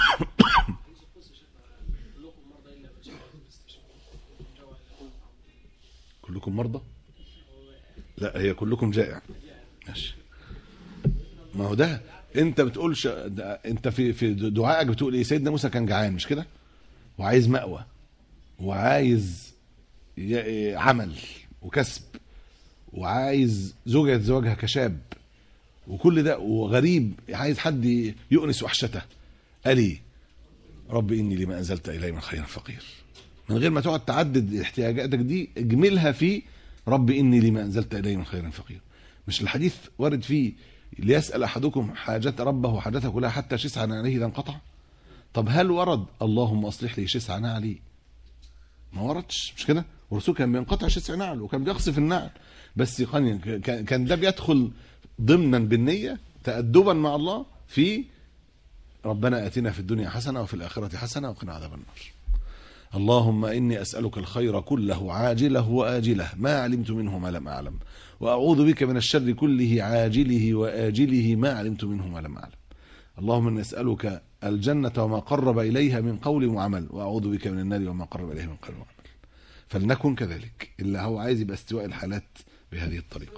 كلكم مرضى لا هي كلكم جائع ماشي ما هو ده انت بتقولش ده انت في في دعائك بتقول ايه سيدنا موسى كان جعان مش كده وعايز مأوى وعايز ي- عمل وكسب وعايز زوجة يتزوجها كشاب وكل ده وغريب عايز حد يؤنس وحشته قال ايه رب اني لما انزلت الي من خير فقير من غير ما تقعد تعدد احتياجاتك دي اجملها في رب اني لما انزلت الي من خير فقير مش الحديث وارد فيه ليسال احدكم حاجه ربه حاجته كلها حتى شسع عليه اذا انقطع طب هل ورد اللهم اصلح لي شسع نعلي ما وردش مش كده والرسول كان بينقطع شسع نعل وكان بيخصف النعل بس كان كان- كان ده بيدخل ضمنا بالنيه تادبا مع الله في ربنا اتنا في الدنيا حسنه وفي الاخره حسنه وقنا عذاب النار اللهم إني أسألك الخير كله عاجله وآجله ما علمت منه ما لم أعلم وأعوذ بك من الشر كله عاجله وآجله ما علمت منه ما لم أعلم اللهم إني أسألك الجنة وما قرب إليها من قول وعمل وأعوذ بك من النار وما قرب إليها من قول وعمل فلنكن كذلك إلا هو عايز يبقى استواء الحالات بهذه الطريقة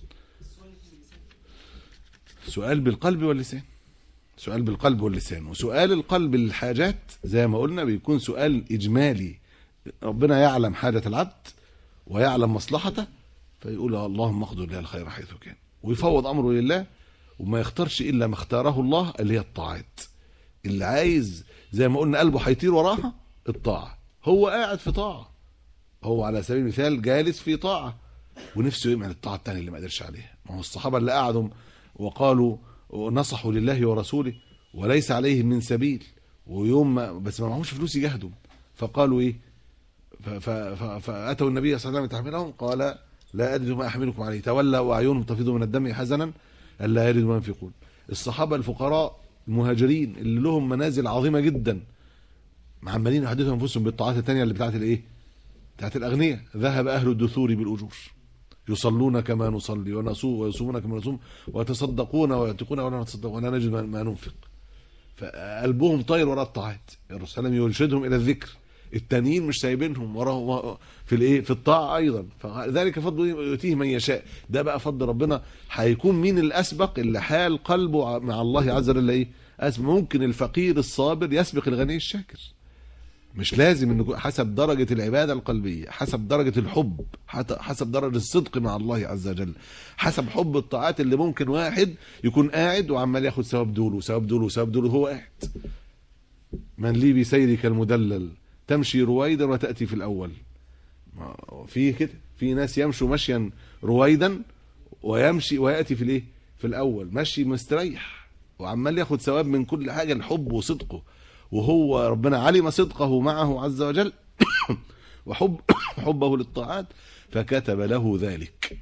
سؤال بالقلب واللسان سؤال بالقلب واللسان وسؤال القلب للحاجات زي ما قلنا بيكون سؤال إجمالي ربنا يعلم حاجة العبد ويعلم مصلحته فيقول اللهم اقدر لها الخير حيث كان ويفوض أمره لله وما يختارش إلا ما اختاره الله اللي هي الطاعات اللي عايز زي ما قلنا قلبه هيطير وراها الطاعة هو قاعد في طاعة هو على سبيل المثال جالس في طاعة ونفسه يعمل الطاعة التانية اللي ما قدرش عليها ما هو الصحابة اللي قعدوا وقالوا نصحوا لله ورسوله وليس عليهم من سبيل ويوم ما بس ما معهمش فلوس يجاهدوا فقالوا ايه ف- ف- ف- فاتوا النبي صلى الله عليه وسلم يحملهم قال لا اجد ما احملكم عليه تولى واعينهم تفيض من الدم حزنا الا يجدوا ما ينفقون الصحابه الفقراء المهاجرين اللي لهم منازل عظيمه جدا عمالين يحدثوا انفسهم بالطاعات التانية اللي بتاعت الايه بتاعت الاغنياء ذهب اهل الدثور بالاجور يصلون كما نصلي ونصوم ويصومون كما نصوم ويتصدقون ويعتقون ولا نتصدق ولا نجد ما- ما ننفق فقلبهم طاير وراء الطاعات الرسول صلى الله عليه وسلم يرشدهم الى الذكر التانيين مش سايبينهم وراهم في الايه في الطاعه ايضا فذلك فضل يؤتيه من يشاء ده بقى فضل ربنا هيكون مين الاسبق اللي حال قلبه مع الله عز وجل ايه أسبق ممكن الفقير الصابر يسبق الغني الشاكر مش لازم انه حسب درجة العبادة القلبية حسب درجة الحب حت- حسب درجة الصدق مع الله عز وجل حسب حب الطاعات اللي ممكن واحد يكون قاعد وعمال ياخد ثواب دول وثواب دول وثواب دول وهو قاعد من لي بسيرك المدلل تمشي رويدا وتأتي في الأول ما- في كده في ناس يمشوا مشيا رويدا ويمشي ويأتي في الايه في الأول مشي مستريح وعمال ياخد ثواب من كل حاجة الحب وصدقه وهو ربنا علم صدقه معه عز وجل وحب حبه للطاعات فكتب له ذلك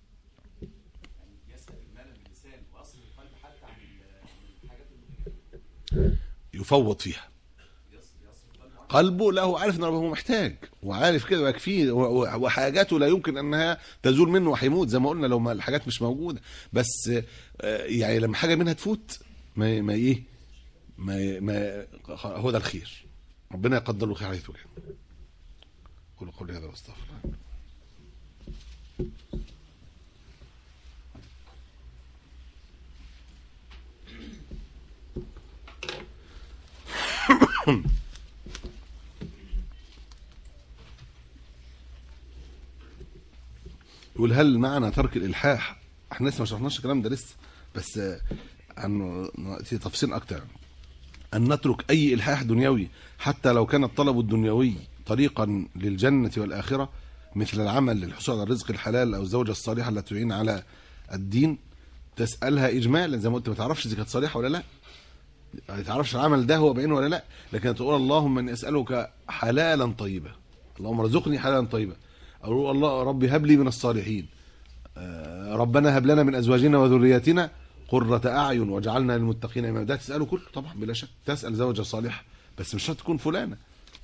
يسأل المال من اللسان وأصل القلب حتى عن ال- الحاجات المهمة يفوض فيها قلبه له عارف ان ربه محتاج وعارف كده ويكفيه و- و- وحاجاته لا يمكن انها تزول منه وهيموت زي ما قلنا لو ما الحاجات مش موجوده بس آه، يعني لما حاجه منها تفوت ما ما ايه ما ما هو ده الخير ربنا يقدر له خير حيث كان قولوا قولي هذا واستغفر الله يقول هل معنى ترك الالحاح احنا لسه ما شرحناش الكلام ده لسه بس آه، عن نأتي تفصيل اكتر ان نترك اي الحاح دنيوي حتى لو كان الطلب الدنيوي طريقا للجنه والاخره مثل العمل للحصول على الرزق الحلال او الزوجه الصالحه التي تعين على الدين تسالها اجمالا زي ما قلت ما تعرفش اذا كانت صالحه ولا لا ما تعرفش العمل ده هو بعينه ولا لا لكن تقول اللهم اني اسالك حلالا طيبا اللهم ارزقني حلالا طيبا او الله ربي هب لي من الصالحين آه، ربنا هب لنا من ازواجنا وذرياتنا قرة اعين واجعلنا للمتقين اماما ده تساله كله طبعا بلا شك تسال زوجة صالحة بس مش شرط تكون فلانة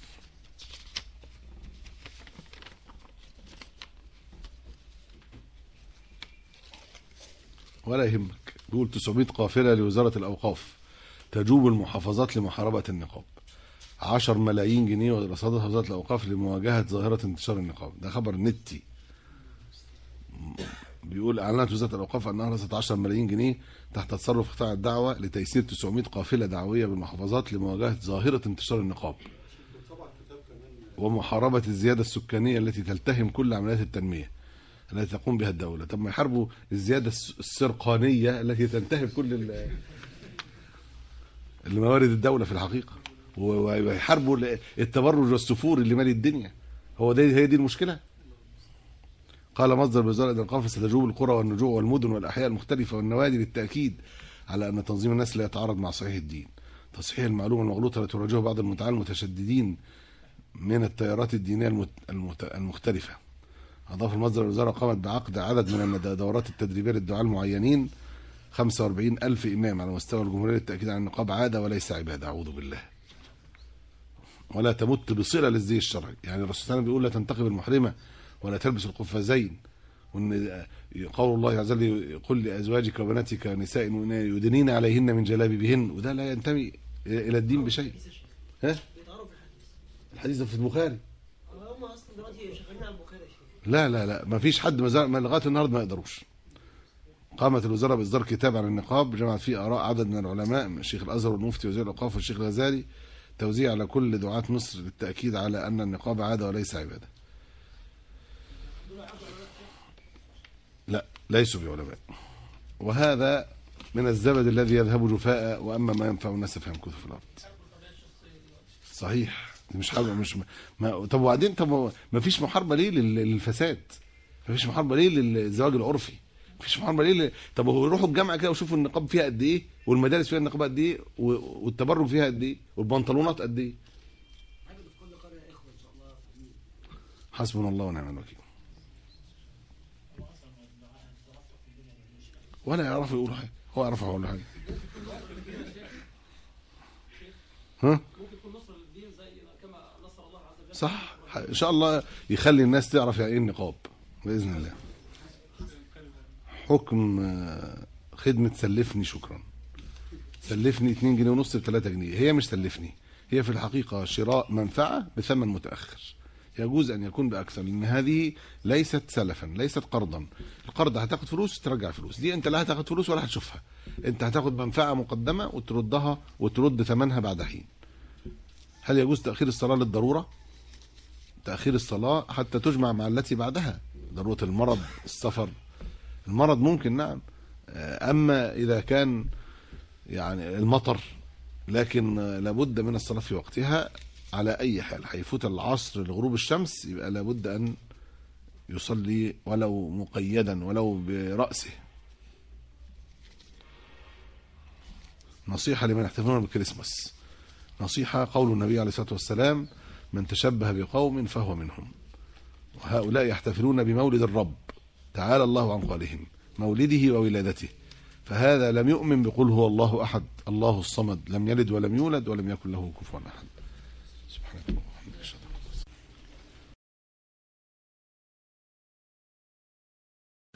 ولا يهمك بيقول 900 قافلة لوزارة الأوقاف تجوب المحافظات لمحاربة النقاب 10 ملايين جنيه ورصدتها وزارة الأوقاف لمواجهة ظاهرة انتشار النقاب ده خبر نتي بيقول اعلنت وزاره الاوقاف انها رصدت 10 ملايين جنيه تحت تصرف قطاع الدعوه لتيسير 900 قافله دعويه بالمحافظات لمواجهه ظاهره انتشار النقاب ومحاربه الزياده السكانيه التي تلتهم كل عمليات التنميه التي تقوم بها الدوله طب ما يحاربوا الزياده الس- السرقانيه التي تنتهب كل ال- الموارد الدوله في الحقيقه و- ويحاربوا ال- التبرج والسفور اللي مالي الدنيا هو ده هي دي المشكله قال مصدر بوزارة الأوقاف ستجوب القرى والنجوع والمدن والأحياء المختلفة والنوادي للتأكيد على أن تنظيم الناس لا يتعارض مع صحيح الدين تصحيح المعلومة المغلوطة التي تواجهها بعض المتعال المتشددين من التيارات الدينية المت- المت- المختلفة أضاف المصدر الوزارة قامت بعقد عدد من الدورات التدريبية للدعاة المعينين 45 ألف إمام على مستوى الجمهورية للتأكيد على النقاب عادة وليس عبادة أعوذ بالله ولا تمت بصلة للزي الشرعي يعني الرسول صلى الله عليه وسلم بيقول لا تنتقب المحرمة ولا تلبس القفازين وان قول الله عز وجل قل لازواجك وبناتك ونساء المؤمنين يدنين عليهن من جلابيبهن وده لا ينتمي الى الدين بشيء حديث الشيخ ها بيتعرفوا في الحديث الحديث ده في البخاري هم اصلا دلوقتي شغالين على البخاري يا شيخ لا لا لا ما فيش حد مزار ما لغايه النهارده ما يقدروش قامت الوزاره باصدار كتاب عن النقاب جمعت فيه اراء عدد من العلماء من الشيخ الازهر والمفتي وزير الاوقاف والشيخ الغزالي توزيع على كل دعاة مصر للتاكيد على ان النقاب عاده وليس عباده لا ليسوا بعلماء وهذا من الزبد الذي يذهب جفاء واما ما ينفع الناس فيمكث في الارض صحيح دي مش حاجه مش ما طب وبعدين طب ما فيش محاربه ليه لل- للفساد ما فيش محاربه ليه للزواج العرفي ما فيش محاربه ليه ل... طب هو يروحوا الجامعه كده وشوفوا النقاب فيها قد ايه والمدارس فيها النقاب قد ايه و- والتبرج فيها قد ايه والبنطلونات قد ايه حاجه في كل قريه يا اخوه ان شاء الله فاهمين حسبنا الله ونعم الوكيل ولا يعرفوا يقولوا حاجه هو يعرف يقول حاجه ها ممكن يكون نصر للدين زي كما نصر الله عز وجل صح ان شاء الله يخلي الناس تعرف يعني ايه النقاب باذن الله حكم آه، خدمه سلفني شكرا سلفني 2 جنيه ونص ب 3 جنيه هي مش سلفني هي في الحقيقه شراء منفعه بثمن متاخر يجوز ان يكون باكثر لان هذه ليست سلفا ليست قرضا القرض هتاخد فلوس ترجع فلوس دي انت لا هتاخد فلوس ولا هتشوفها انت هتاخد منفعه مقدمه وتردها وترد ثمنها بعد حين هل يجوز تاخير الصلاه للضروره تأخير الصلاة حتى تجمع مع التي بعدها ضرورة المرض السفر المرض ممكن نعم آه، أما إذا كان يعني المطر لكن آه، لابد من الصلاة في وقتها على أي حال هيفوت العصر لغروب الشمس يبقى لابد أن يصلي ولو مقيدا ولو برأسه نصيحة لمن يحتفلون بالكريسماس نصيحة قول النبي عليه الصلاة والسلام من تشبه بقوم فهو منهم وهؤلاء يحتفلون بمولد الرب تعالى الله عن قولهم مولده وولادته فهذا لم يؤمن بقول هو الله أحد الله الصمد لم يلد ولم يولد ولم يكن له كفوا أحد سبحانك اللهم